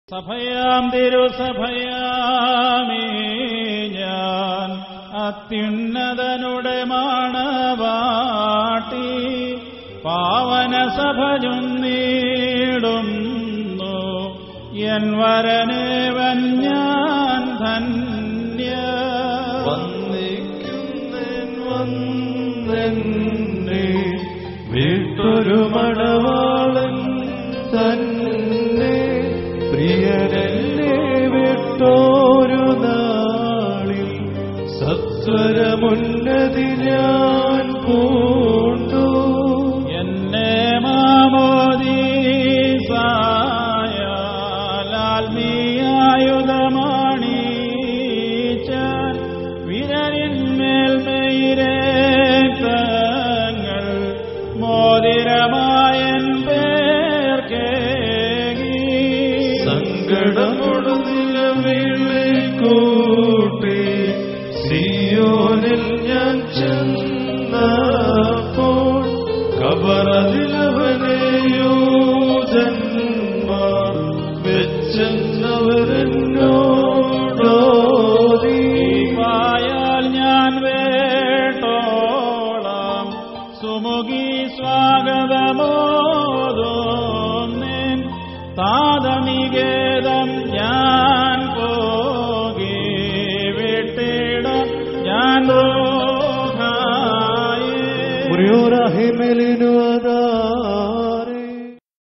സഭയാം തിരുസഭയാമേ ഞാൻ അത്യുന്നതനുടെ മാണവാട്ടി പാവന സഭ ചൊന്നീടുന്നു എൻ വരനേവൻ ഞാൻ ധന്യ വന്നിക്കുന്നൻ വന്നെന്നെ വീട്ടൊരു മണവാളൻ തന്നെ പ്രിയനെന്നെ വിട്ടോരു നാളിൽ സത്വരമുന്നതി ഞാൻ പൂണ്ടു എന്നെ മാമോദീസായാൽമീയായുധമാണീച്ച വിരലിന്മേൽ മെയിരേത്തങ്ങൾ മോതിരമായൻ പേർക്കേകി സങ്കടമൊടു നിലവിളി കൂട്ടി സിയോനിൽ ഞാൻ ചെന്നപ്പോൾ കബറതിലവനെ യൂതന്മാർ വെച്ചെന്നവരെന്നോടോതി പായാൽ ഞാൻ വേട്ടോളം സുമുഖി സ്വാഗതമോദോന്നേൻ താ